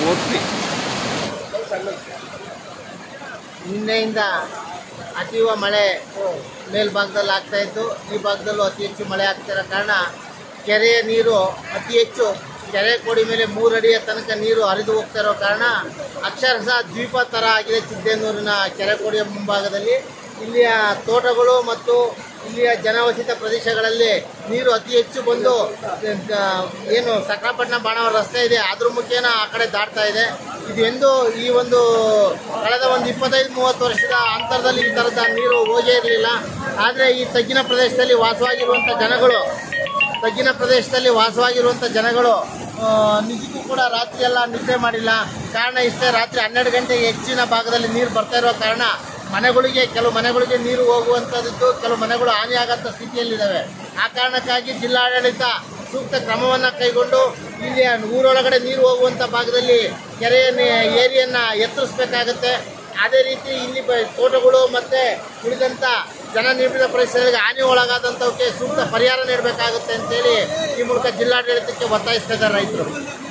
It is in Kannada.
ಒತ್ತಿ ನಿನ್ನೆಯಿಂದ ಅತೀವ ಮಳೆ ಮೇಲ್ಭಾಗದಲ್ಲಿ ಆಗ್ತಾ ಇದ್ದು ಈ ಭಾಗದಲ್ಲೂ ಅತಿ ಹೆಚ್ಚು ಮಳೆ ಆಗ್ತಿರೋ ಕಾರಣ ಕೆರೆಯ ನೀರು ಅತಿ ಹೆಚ್ಚು ಕೆರೆ ಕೋಡಿ ಮೇಲೆ ಮೂರು ಅಡಿಯ ತನಕ ನೀರು ಹರಿದು ಹೋಗ್ತಾ ಇರೋ ಕಾರಣ ಅಕ್ಷರಶಃ ದ್ವೀಪ ಥರ ಆಗಿದೆ ಚಿದ್ದೇನೂರಿನ ಕೆರೆ ಕೋಡಿಯ ಮುಂಭಾಗದಲ್ಲಿ ಇಲ್ಲಿಯ ತೋಟಗಳು ಮತ್ತು ಇಲ್ಲಿಯ ಜನವಸಿತ ಪ್ರದೇಶಗಳಲ್ಲಿ ನೀರು ಅತಿ ಹೆಚ್ಚು ಬಂದು ಆ, ಏನು ಸಕಲಪಟ್ಟಣ ಬಾಣವರ ರಸ್ತೆ ಇದೆ ಅದ್ರ ಮುಖೇನ ಆ ಕಡೆ ದಾಟ್ತಾ ಇದೆ ಇದು ಎಂದು ಈ ಒಂದು ಕಳೆದ ಒಂದು ಇಪ್ಪತ್ತೈದು ಮೂವತ್ತು ವರ್ಷದ ಅಂತರದಲ್ಲಿ ಈ ಥರದ ನೀರು ಹೋಗೇ ಇರಲಿಲ್ಲ ಆದರೆ ಈ ತಗ್ಗಿನ ಪ್ರದೇಶದಲ್ಲಿ ವಾಸವಾಗಿರುವಂಥ ಜನಗಳು ತಗ್ಗಿನ ಪ್ರದೇಶದಲ್ಲಿ ವಾಸವಾಗಿರುವಂಥ ಜನಗಳು ಆ, ನಿಜಕ್ಕೂ ಕೂಡ ರಾತ್ರಿ ಎಲ್ಲ ನಿದ್ದೆ ಮಾಡಿಲ್ಲ ಕಾರಣ ಇಷ್ಟೇ ರಾತ್ರಿ ಹನ್ನೆರಡು ಗಂಟೆಗೆ ಹೆಚ್ಚಿನ ಭಾಗದಲ್ಲಿ ನೀರು ಬರ್ತಾ ಇರೋ ಕಾರಣ ಮನೆಗಳಿಗೆ ಕೆಲವು ಮನೆಗಳಿಗೆ ನೀರು ಹೋಗುವಂಥದ್ದು ಕೆಲವು ಮನೆಗಳು ಹಾನಿಯಾಗಂಥ ಸ್ಥಿತಿಯಲ್ಲಿದ್ದಾವೆ ಆ ಕಾರಣಕ್ಕಾಗಿ ಜಿಲ್ಲಾಡಳಿತ ಸೂಕ್ತ ಕ್ರಮವನ್ನು ಕೈಗೊಂಡು ಇಲ್ಲಿ ಊರೊಳಗಡೆ ನೀರು ಹೋಗುವಂಥ ಭಾಗದಲ್ಲಿ ಕೆರೆಯ ಏರಿಯನ್ನು ಎತ್ತರಿಸಬೇಕಾಗತ್ತೆ ಅದೇ ರೀತಿ ಇಲ್ಲಿ ಬ- ತೋಟಗಳು ಮತ್ತು ಉಳಿದಂಥ ಜನನಿಬಿಡ ಪರಿಸರಗಳಿಗೆ ಹಾನಿ ಒಳಗಾದಂಥವಕ್ಕೆ ಸೂಕ್ತ ಪರಿಹಾರ ನೀಡಬೇಕಾಗುತ್ತೆ ಅಂತೇಳಿ ಈ ಮೂಲಕ ಜಿಲ್ಲಾಡಳಿತಕ್ಕೆ ಒತ್ತಾಯಿಸ್ತಾ ಇದ್ದಾರೆ ರೈತರು